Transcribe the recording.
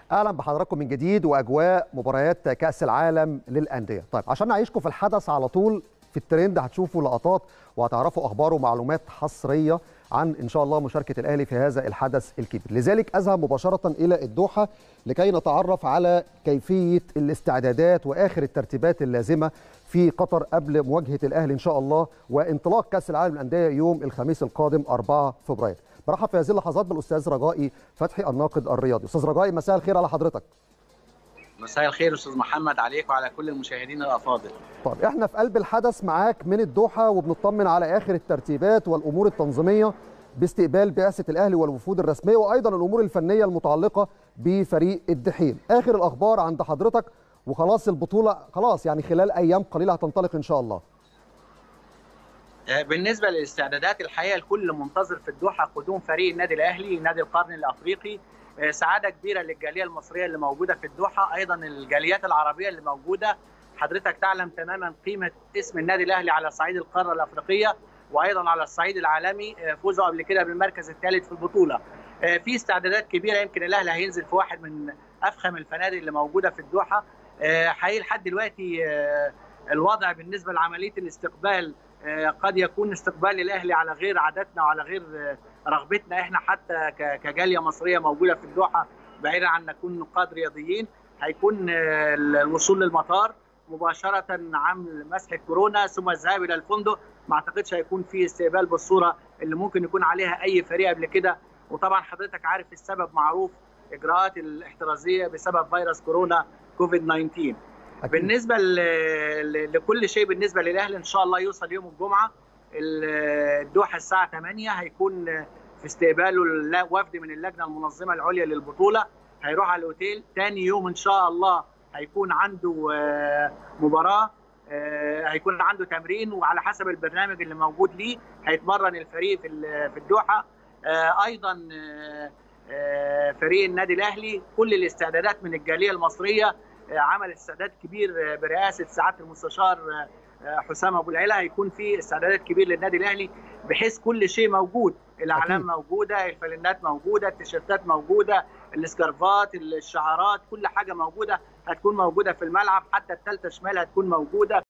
اهلا بحضراتكم من جديد واجواء مباريات كاس العالم للانديه طيب عشان نعيشكم في الحدث على طول في الترند هتشوفوا لقطات وهتعرفوا اخبار ومعلومات حصريه عن ان شاء الله مشاركه الاهلي في هذا الحدث الكبير لذلك اذهب مباشره الى الدوحه لكي نتعرف على كيفيه الاستعدادات واخر الترتيبات اللازمه في قطر قبل مواجهه الاهلي ان شاء الله وانطلاق كاس العالم للانديه يوم الخميس القادم 4 فبراير برحب في هذه اللحظات بالاستاذ رجائي فتحي الناقد الرياضي استاذ رجائي مساء الخير على حضرتك مساء الخير استاذ محمد عليك وعلى كل المشاهدين الافاضل طب احنا في قلب الحدث معاك من الدوحه وبنطمن على اخر الترتيبات والامور التنظيميه باستقبال بعثه الاهلي والوفود الرسميه وايضا الامور الفنيه المتعلقه بفريق الدحيل اخر الاخبار عند حضرتك وخلاص البطوله خلاص يعني خلال ايام قليله هتنطلق ان شاء الله بالنسبه للاستعدادات الحقيقه الكل منتظر في الدوحه قدوم فريق النادي الاهلي نادي القرن الافريقي سعاده كبيره للجاليه المصريه اللي موجوده في الدوحه ايضا الجاليات العربيه اللي موجوده حضرتك تعلم تماما قيمه اسم النادي الاهلي على صعيد القاره الافريقيه وايضا على الصعيد العالمي فوزوا قبل كده بالمركز الثالث في البطوله في استعدادات كبيره يمكن الاهلي هينزل في واحد من افخم الفنادق اللي موجوده في الدوحه حقيقي لحد دلوقتي الوضع بالنسبه لعمليه الاستقبال قد يكون استقبال الاهلي على غير عاداتنا وعلى غير رغبتنا احنا حتى كجاليه مصريه موجوده في الدوحه بعيدا عن نكون نقاد رياضيين هيكون الوصول للمطار مباشره عمل مسح كورونا ثم الذهاب الى الفندق ما اعتقدش هيكون في استقبال بالصوره اللي ممكن يكون عليها اي فريق قبل كده وطبعا حضرتك عارف السبب معروف اجراءات الاحترازيه بسبب فيروس كورونا كوفيد 19 أكيد. بالنسبه لكل شيء بالنسبه للاهلي ان شاء الله يوصل يوم الجمعه الدوحه الساعه 8 هيكون في استقباله وفد من اللجنه المنظمه العليا للبطوله هيروح على الاوتيل ثاني يوم ان شاء الله هيكون عنده مباراه هيكون عنده تمرين وعلى حسب البرنامج اللي موجود ليه هيتمرن الفريق في في الدوحه ايضا فريق النادي الاهلي كل الاستعدادات من الجاليه المصريه عمل استعداد كبير برئاسه سعاده المستشار حسام ابو العلا هيكون في استعدادات كبير للنادي الاهلي بحيث كل شيء موجود الاعلام أكيد. موجوده الفانلات موجوده التيشيرتات موجوده السكارفات الشعارات كل حاجه موجوده هتكون موجوده في الملعب حتى الثالثه شمال هتكون موجوده